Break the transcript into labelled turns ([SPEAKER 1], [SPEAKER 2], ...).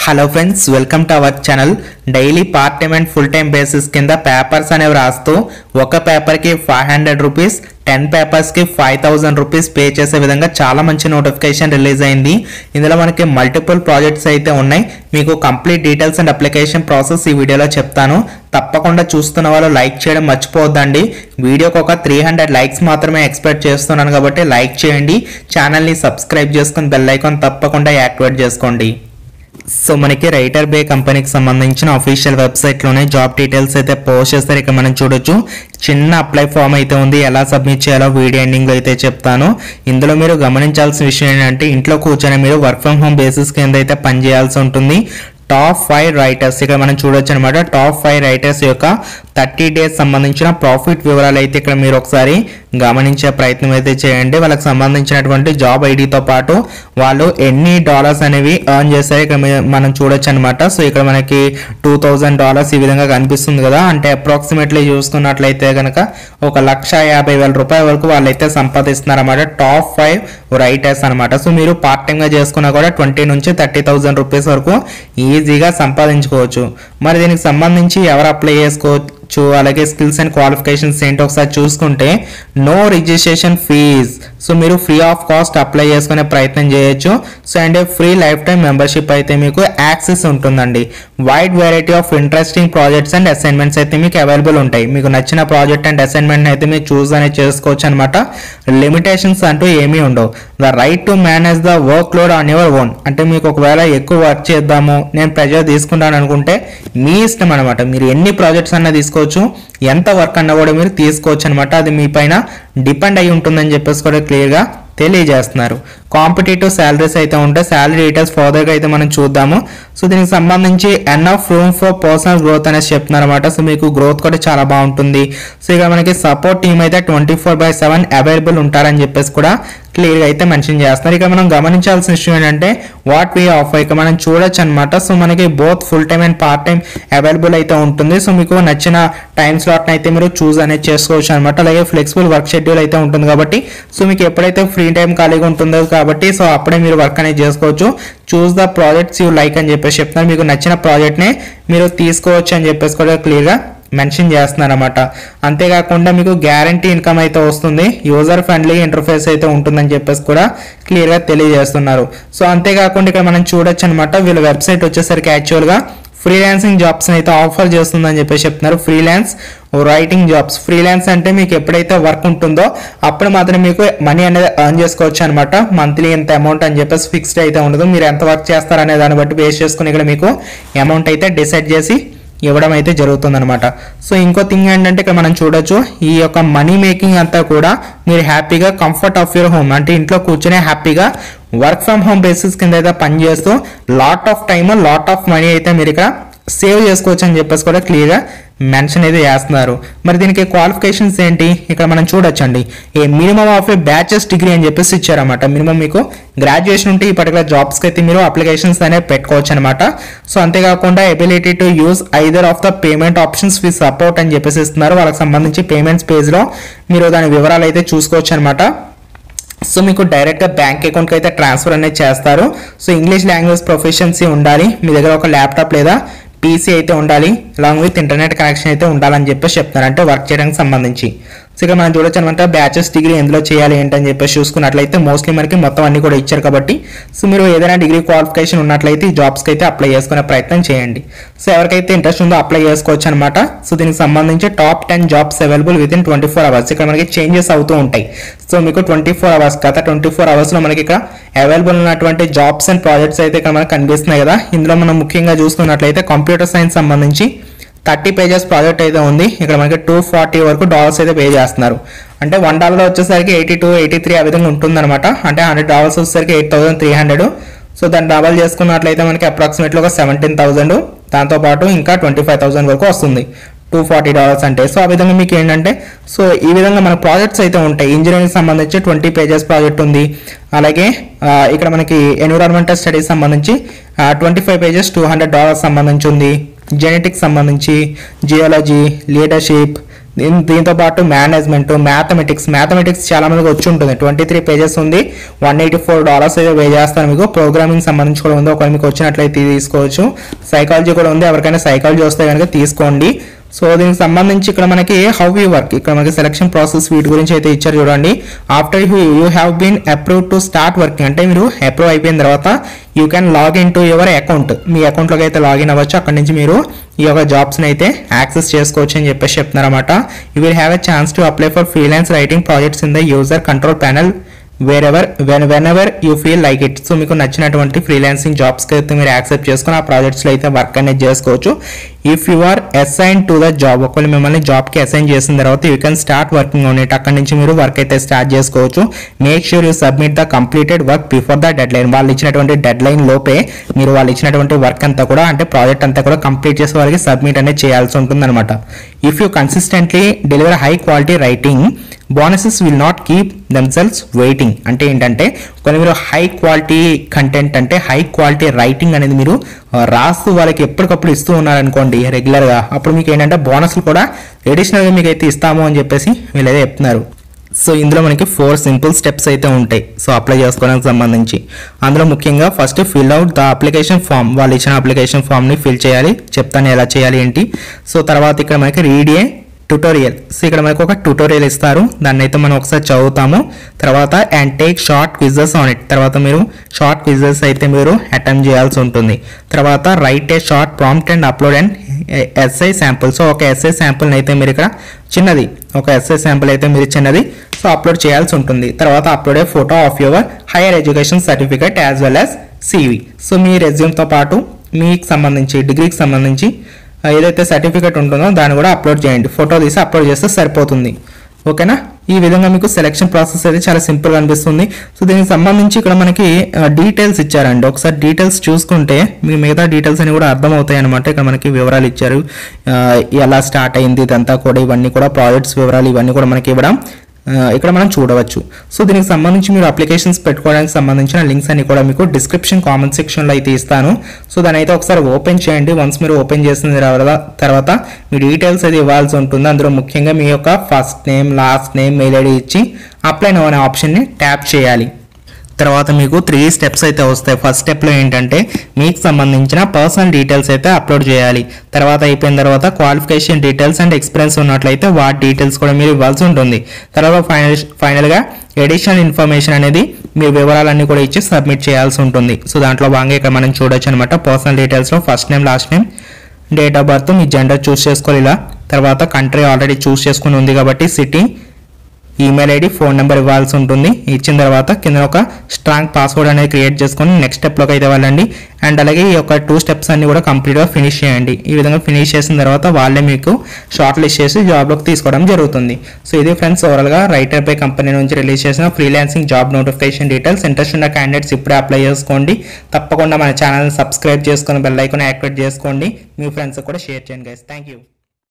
[SPEAKER 1] hello friends welcome to our channel daily part time and full time basis కింద papers అనేవి రాస్తూ ఒక పేపర్కి ఫైవ్ హండ్రెడ్ రూపీస్ టెన్ పేపర్స్కి ఫైవ్ థౌజండ్ రూపీస్ పే చేసే విధంగా చాలా మంచి నోటిఫికేషన్ రిలీజ్ అయింది ఇందులో మనకి మల్టిపుల్ ప్రాజెక్ట్స్ అయితే ఉన్నాయి మీకు complete details and application process ఈ వీడియోలో చెప్తాను తప్పకుండా చూస్తున్న వాళ్ళు లైక్ చేయడం మర్చిపోవద్దండి వీడియోకి ఒక త్రీ హండ్రెడ్ లైక్స్ మాత్రమే ఎక్స్పెక్ట్ చేస్తున్నాను కాబట్టి లైక్ చేయండి ఛానల్ని సబ్స్క్రైబ్ చేసుకుని బెల్ ఐకాన్ తప్పకుండా యాక్టివేట్ చేసుకోండి సో మనకి రైటర్ బే కంపెనీకి సంబంధించిన అఫీషియల్ వెబ్సైట్లోనే జాబ్ డీటెయిల్స్ అయితే పోస్ట్ చేస్తారు ఇక్కడ మనం చూడొచ్చు చిన్న అప్లై ఫామ్ అయితే ఉంది ఎలా సబ్మిట్ చేయాలో వీడియో ఎండింగ్లో అయితే చెప్తాను ఇందులో మీరు గమనించాల్సిన విషయం ఏంటంటే ఇంట్లో కూర్చొని మీరు వర్క్ ఫ్రమ్ హోమ్ బేసిస్ కింద అయితే పనిచేయాల్సి ఉంటుంది టాప్ ఫైవ్ రైటర్స్ ఇక్కడ మనం చూడొచ్చు అనమాట టాప్ ఫైవ్ రైటర్స్ యొక్క థర్టీ డేస్ సంబంధించిన ప్రాఫిట్ వివరాలు అయితే ఇక్కడ మీరు ఒకసారి గమనించే ప్రయత్నం అయితే చేయండి వాళ్ళకి సంబంధించినటువంటి జాబ్ ఐడితో పాటు వాళ్ళు ఎన్ని డాలర్స్ అనేవి ఎర్న్ చేశారు ఇక్కడ మీ- మనం చూడొచ్చు అనమాట సో ఇక్కడ మనకి టూ థౌజండ్ డాలర్స్ ఈ విధంగా కనిపిస్తుంది కదా అంటే అప్రాక్సిమేట్లీ చూసుకున్నట్లయితే కనుక ఒక లక్ష యాభై వేల రూపాయల వరకు వాళ్ళైతే సంపాదిస్తున్నారు అనమాట టాప్ ఫైవ్ రైటర్స్ అనమాట సో మీరు పార్ట్ టైం గా చేసుకున్నా కూడా ట్వంటీ నుంచి థర్టీ థౌసండ్ రూపీస్ వరకు ఈజీగా సంపాదించుకోవచ్చు మరి దీనికి సంబంధించి ఎవరు అప్లై చేసుకోవచ్చు అలాగే స్కిల్స్ అండ్ క్వాలిఫికేషన్స్ ఏంటో ఒకసారి చూసుకుంటే నో రిజిస్ట్రేషన్ ఫీజ్ సో మీరు ఫ్రీ ఆఫ్ కాస్ట్ అప్లై చేసుకునే ప్రయత్నం చేయొచ్చు so and free lifetime membership అయితే మీకు యాక్సెస్ ఉంటుందండి wide variety of interesting projects and assignments అయితే మీకు అవైలబుల్ ఉంటాయి మీకు నచ్చిన ప్రాజెక్ట్ అండ్ అసైన్మెంట్ అయితే మీరు చూస్ అనేది చేసుకోవచ్చు అనమాట లిమిటేషన్స్ అంటూ ఏమీ ఉండవు the right to manage the workload on your own అంటే మీకు ఒకవేళ ఎక్కువ వర్క్ చేద్దాము నేను ప్రెజర్ తీసుకుంటాను అనుకుంటే మీ ఇష్టం అనమాట మీరు ఎన్ని ప్రాజెక్ట్స్ అన్నా తీసుకోవచ్చు ఎంత వర్క్ అన్నా కూడా మీరు తీసుకోవచ్చు అనమాట అది మీ పైన డిపెండ్ అయి ఉంటుందని చెప్పేసి కూడా క్లియర్గా తెలియజేస్తున్నారు కాంపిటేటివ్ శాలరీస్ అయితే ఉంటాయి శాలరీ డీటెయిల్స్ ఫర్దర్గా అయితే మనం చూద్దాము సో దీనికి సంబంధించి enough room for personal growth అనేసి చెప్తున్నారు అనమాట సో మీకు గ్రోత్ కూడా చాలా బాగుంటుంది సో ఇక మనకి సపోర్ట్ టీమ్ అయితే twenty four by seven available ఉంటారని చెప్పేసి కూడా క్లియర్గా అయితే మెన్షన్ చేస్తున్నారు ఇక మనం గమనించాల్సిన విషయం ఏంటంటే వాట్ వీ ఆఫర్ ఇక మనం చూడొచ్చు అనమాట సో మనకి both full time and part time available అయితే ఉంటుంది సో మీకు నచ్చిన టైం స్లాట్ని అయితే మీరు చూస్ అనేది చేసుకోవచ్చు అనమాట అలాగే ఫ్లెక్సిబుల్ వర్క్ షెడ్యూల్ అయితే ఉంటుంది కాబట్టి సో మీకు ఎప్పుడైతే ఫ్రీ టైం ఖాళీగా ఉంటుందో కాబట్టి సో అప్పుడే మీరు వర్క్ అనేది చేసుకోవచ్చు choose the projects you like అని చెప్పేసి చెప్తున్నారు మీకు నచ్చిన ప్రాజెక్ట్ని మీరు తీసుకోవచ్చు అని చెప్పేసి కూడా క్లియర్గా మెన్షన్ చేస్తున్నారు అనమాట అంతేకాకుండా మీకు గ్యారంటీ ఇన్కమ్ అయితే వస్తుంది యూజర్ ఫ్రెండ్లీ ఇంటర్ఫేస్ అయితే ఉంటుందని చెప్పేసి కూడా క్లియర్గా తెలియజేస్తున్నారు సో అంతేకాకుండా ఇక్కడ మనం చూడొచ్చు అనమాట వీళ్ళ వెబ్సైట్ వచ్చేసరికి యాక్చువల్గా ఫ్రీలాన్సింగ్ జాబ్స్ అయితే ఆఫర్ చేస్తుందని చెప్పేసి చెప్తున్నారు ఫ్రీలాన్స్ రైటింగ్ జాబ్స్ ఫ్రీలాన్స్ అంటే మీకు ఎప్పుడైతే వర్క్ ఉంటుందో అప్పుడు మాత్రం మీకు మనీ అనేది ఎర్న్ చేసుకోవచ్చు అనమాట మంత్లీ ఎంత అమౌంట్ అని చెప్పేసి ఫిక్స్డ్ అయితే ఉండదు మీరు ఎంత వర్క్ చేస్తారనే దాన్ని బట్టి బేస్ చేసుకుని ఇక్కడ మీకు అమౌంట్ అయితే డిసైడ్ చేసి ఇవ్వడం అయితే జరుగుతుందన్నమాట సో ఇంకో థింగ్ ఏంటంటే ఇక్కడ మనం చూడొచ్చు ఈ యొక్క మనీ మేకింగ్ అంతా కూడా మీరు హ్యాపీగా కంఫర్ట్ ఆఫ్ యువర్ హోమ్ అంటే ఇంట్లో కూర్చొని హ్యాపీగా వర్క్ ఫ్రమ్ హోమ్ బేసిస్ కింద అయితే పనిచేస్తూ lot of time lot of money అయితే మీరు ఇక్కడ సేవ్ చేసుకోవచ్చు అని చెప్పేసి కూడా క్లియర్గా మెన్షన్ అయితే చేస్తున్నారు మరి దీనికి క్వాలిఫికేషన్స్ ఏంటి ఇక్కడ మనం చూడొచ్చండి a minimum of a bachelor's degree అని చెప్పేసి ఇచ్చారన్నమాట మినిమం మీకు గ్రాడ్యుయేషన్ ఉంటే ఈ పర్టికులర్ జాబ్స్కి అయితే మీరు అప్లికేషన్స్ అనేవి పెట్టుకోవచ్చు అనమాట సో అంతేకాకుండా ability to use either of the payment options with support అని చెప్పేసి ఇస్తున్నారు వాళ్ళకి సంబంధించి పేమెంట్స్ పేజ్లో మీరు దాని వివరాలు అయితే చూసుకోవచ్చు అనమాట సో మీకు డైరెక్ట్గా బ్యాంక్ అకౌంట్కి అయితే ట్రాన్స్ఫర్ అనేది చేస్తారు సో ఇంగ్లీష్ లాంగ్వేజ్ ప్రొఫెషన్సీ ఉండాలి మీ దగ్గర ఒక ల్యాప్టాప్ లేదా పీసీ అయితే ఉండాలి అలాంగ్ విత్ ఇంటర్నెట్ కనెక్షన్ అయితే ఉండాలని చెప్పేసి చెప్తున్నారు అంటే వర్క్ చేయడానికి సంబంధించి సో ఇక్కడ మనం చూడొచ్చు అనమాట బ్యాచెస్ డిగ్రీ ఎందులో చేయాలి ఏంటని చెప్పేసి చూసుకున్నట్లయితే మోస్ట్లీ మనకి మొత్తం అన్ని కూడా ఇచ్చారు కాబట్టి సో మీరు ఏదైనా డిగ్రీ క్వాలిఫికేషన్ ఉన్నట్లయితే ఈ జాబ్స్కి అయితే అప్లై చేసుకునే ప్రయత్నం చేయండి సో ఎవరికైతే ఇంట్రెస్ట్ ఉందో అప్లై చేసుకోవచ్చు అనమాట సో దీనికి సంబంధించి top ten jobs available within twenty four hours ఇక్కడ మనకి చేంజెస్ అవుతూ ఉంటాయి సో మీకు ట్వంటీ ఫోర్ అవర్స్ గత ట్వంటీ ఫోర్ అవర్స్లో మనకి ఇక్కడ అవైలబుల్ ఉన్నటువంటి జాబ్స్ అండ్ ప్రాజెక్ట్స్ అయితే ఇక్కడ మనకు కనిపిస్తున్నాయి కదా ఇందులో మనం ముఖ్యంగా చూసుకున్నట్లయితే కంప్యూటర్ సైన్స్ సంబంధించి థర్టీ పేజెస్ ప్రాజెక్ట్ అయితే ఉంది ఇక్కడ మనకి టూ ఫార్టీ వరకు డాలర్స్ అయితే పే చేస్తున్నారు అంటే వన్ డాలర్ వచ్చేసరికి ఎయిటీ టూ ఎయిటీ త్రీ ఆ విధంగా ఉంటుందన్నమాట అంటే హండ్రెడ్ డాలర్స్ వచ్చేసరికి eight thousand three hundred so దాన్ని డబల్ చేసుకున్నట్లయితే మనకి అప్రాక్సిమేట్లీ ఒక సెవెంటీన్ థౌసండ్ దాంతోపాటు ఇంకా ట్వంటీ ఫైవ్ థౌసండ్ వరకు వస్తుంది టూ ఫార్టీ డాలర్స్ అంటే సో ఆ విధంగా మీకు ఏంటంటే సో ఈ విధంగా మన ప్రాజెక్ట్స్ అయితే ఉంటాయి ఇంజనీరింగ్ సంబంధించి ట్వంటీ పేజెస్ ప్రాజెక్ట్ ఉంది అలాగే ఆ, ఇక్కడ మనకి ఎన్విరాన్మెంటల్ స్టడీస్ సంబంధించి twenty five pages two hundred dollars సంబంధించి ఉంది జెనెటిక్స్ సంబంధించి జియాలజీ లీడర్షిప్ దీని దీంతో పాటు మేనేజ్మెంట్ మ్యాథమెటిక్స్ మ్యాథమెటిక్స్ చాలా మందికి వచ్చి ఉంటుంది ట్వంటీ త్రీ పేజెస్ ఉంది వన్ ఎయిటీ ఫోర్ డాలర్స్ అయితే పే చేస్తాను మీకు ప్రోగ్రామింగ్ సంబంధించి కూడా ఉంది ఒకవేళ మీకు వచ్చినట్లయితే తీసుకోవచ్చు సైకాలజీ కూడా ఉంది ఎవరికైనా సైకాలజీ వస్తే కనుక తీసుకోండి సో దీనికి సంబంధించి ఇక్కడ మనకి హౌ యూ వర్క్ ఇక్కడ మనకి సెలక్షన్ ప్రాసెస్ వీటి గురించి అయితే ఇచ్చారు చూడండి after you you have been approve to start working అంటే మీరు అప్రూవ్ అయిపోయిన తర్వాత you can login to your account మీ అకౌంట్లోకి అయితే లాగిన్ అవ్వచ్చు అక్కడ నుంచి మీరు ఈ యొక్క జాబ్స్ని అయితే యాక్సెస్ చేసుకోవచ్చు అని చెప్పేసి చెప్తున్నారన్నమాట you will have a chance to apply for freelance writing projects in the user control panel wherever when whenever you feel like it so మీకు నచ్చినటువంటి ఫ్రీలాన్సింగ్ జాబ్స్కి అయితే మీరు యాక్సెప్ట్ చేసుకుని ఆ ప్రాజెక్ట్స్లో అయితే వర్క్ అనేది చేసుకోవచ్చు if you are assign to the job ఒకవేళ మిమ్మల్ని జాబ్కి అసైన్ చేసిన తర్వాత you can start working on it అక్కడ నుంచి మీరు వర్క్ అయితే స్టార్ట్ చేసుకోవచ్చు make sure you submit the completed work before the deadline వాళ్ళు ఇచ్చినటువంటి డెడ్ లైన్ లోపే మీరు వాళ్ళు ఇచ్చినటువంటి వర్క్ అంతా కూడా అంటే ప్రాజెక్ట్ అంతా కూడా కంప్లీట్ చేసే వాళ్ళకి సబ్మిట్ అనేది చేయాల్సి ఉంటుంది అనమాట if you consistently deliver high quality writing bonuses will not keep themselves waiting అంటే ఏంటంటే కొన్ని మీరు హై క్వాలిటీ కంటెంట్ అంటే హై క్వాలిటీ రైటింగ్ అనేది మీరు ఆ, రాస్తూ వాళ్ళకి ఎప్పటికప్పుడు ఇస్తూ ఉన్నారనుకోండి రెగ్యులర్గా అప్పుడు మీకు ఏంటంటే బోనస్లు కూడా అడిషనల్గా మీకు అయితే ఇస్తాము అని చెప్పేసి వీళ్ళైతే చెప్తున్నారు సో ఇందులో మనకి ఫోర్ సింపుల్ స్టెప్స్ అయితే ఉంటాయి సో అప్లై చేసుకోవడానికి సంబంధించి అందులో ముఖ్యంగా first fill out the application form వాళ్ళు ఇచ్చిన అప్లికేషన్ ఫామ్ని ఫిల్ చేయాలి చెప్తాను ఎలా చేయాలి ఏంటి సో తర్వాత ఇక్కడ మనకి రీడియే ట్యూటోరియల్ సో ఇక్కడ మనకు ఒక ట్యూటోరియల్ ఇస్తారు దాన్ని అయితే మనం ఒకసారి చదువుతాము తర్వాత and take short quizzes on it తర్వాత మీరు షార్ట్ క్విజెస్ అయితే మీరు అటెంప్ట్ చేయాల్సి ఉంటుంది తర్వాత write a short prompt and upload and essay sample so ఒక ఎస్ఐ శాంపుల్ని అయితే మీరు ఇక్కడ చిన్నది ఒక ఎస్ఐ శాంపుల్ అయితే మీరు చిన్నది సో అప్లోడ్ చేయాల్సి ఉంటుంది తర్వాత upload a photo of your higher education certificate as well as CV so మీ రెజ్యూమ్తో పాటు మీకు సంబంధించి డిగ్రీకి సంబంధించి ఆ, ఏదైతే సర్టిఫికేట్ ఉంటుందో దాన్ని కూడా అప్లోడ్ చేయండి ఫోటో తీసి అప్లోడ్ చేస్తే సరిపోతుంది ఓకేనా ఈ విధంగా మీకు సెలక్షన్ ప్రాసెస్ అయితే చాలా సింపుల్గా అనిపిస్తుంది సో దీనికి సంబంధించి ఇక్కడ మనకి డీటెయిల్స్ ఇచ్చారండి ఒకసారి డీటెయిల్స్ చూసుకుంటే మీకు మిగతా డీటెయిల్స్ అని కూడా అర్థమవుతాయి అనమాట ఇక్కడ మనకి వివరాలు ఇచ్చారు ఆ, ఎలా స్టార్ట్ అయింది ఇదంతా కూడా ఇవన్నీ కూడా ప్రాజెక్ట్స్ వివరాలు ఇవన్నీ కూడా మనకి ఇవ్వడం ఆ, ఇక్కడ మనం చూడవచ్చు సో దీనికి సంబంధించి మీరు అప్లికేషన్స్ పెట్టుకోవడానికి సంబంధించిన లింక్స్ అన్ని కూడా మీకు డిస్క్రిప్షన్ కామెంట్ సెక్షన్లో అయితే ఇస్తాను సో దాని అయితే ఒకసారి ఓపెన్ చేయండి వన్స్ మీరు ఓపెన్ చేసిన తర్వాత తర్వాత మీ డీటెయిల్స్ అయితే ఇవ్వాల్సి ఉంటుంది అందులో ముఖ్యంగా మీ యొక్క first name last name mail ID ఇచ్చి అప్లై నో అనే ఆప్షన్ని ట్యాప్ చేయాలి తర్వాత మీకు త్రీ స్టెప్స్ అయితే వస్తాయి ఫస్ట్ స్టెప్లో ఏంటంటే మీకు సంబంధించిన పర్సనల్ డీటెయిల్స్ అయితే అప్లోడ్ చేయాలి తర్వాత అయిపోయిన తర్వాత క్వాలిఫికేషన్ డీటెయిల్స్ అండ్ ఎక్స్పీరియన్స్ ఉన్నట్లయితే వాటి డీటెయిల్స్ కూడా మీరు ఇవ్వాల్సి ఉంటుంది తర్వాత ఫైనల్ ఫైనల్గా ఎడిషనల్ ఇన్ఫర్మేషన్ అనేది మీ వివరాలన్నీ కూడా ఇచ్చి సబ్మిట్ చేయాల్సి ఉంటుంది సో దాంట్లో భాగంగా ఇక్కడ మనం చూడొచ్చు అనమాట పర్సనల్ డీటెయిల్స్లో first name last name date of birth మీ జెండర్ చూస్ చేసుకోవాలి ఇలా తర్వాత కంట్రీ ఆల్రెడీ చూస్ చేసుకుని ఉంది కాబట్టి city email ID phone number ఇవ్వాల్సి ఉంటుంది ఇచ్చిన తర్వాత కింద ఒక స్ట్రాంగ్ పాస్వర్డ్ అనేది క్రియేట్ చేసుకొని నెక్స్ట్ స్టెప్లోకి అయితే వెళ్ళండి అండ్ అలాగే ఈ యొక్క టూ స్టెప్స్ అన్ని కూడా కంప్లీట్గా ఫినిష్ చేయండి ఈ విధంగా ఫినిష్ చేసిన తర్వాత వాళ్ళే మీకు షార్ట్ లిస్ట్ చేసి జాబ్లోకి తీసుకోవడం జరుగుతుంది సో ఇది ఫ్రెండ్స్ ఓవరాల్గా రైటర్ పై కంపెనీ నుంచి రిలీజ్ చేసిన freelancing job notification details interest ఉన్న క్యాండిడేట్స్ ఇప్పుడే అప్లై చేసుకోండి తప్పకుండా మన ఛానల్ సబ్స్క్రైబ్ చేసుకొని బెల్ ఐకాన్ యాక్టివేట్ చేసుకోండి మీ ఫ్రెండ్స్ కూడా షేర్ చేయండి గైస్ థ్యాంక్ యూ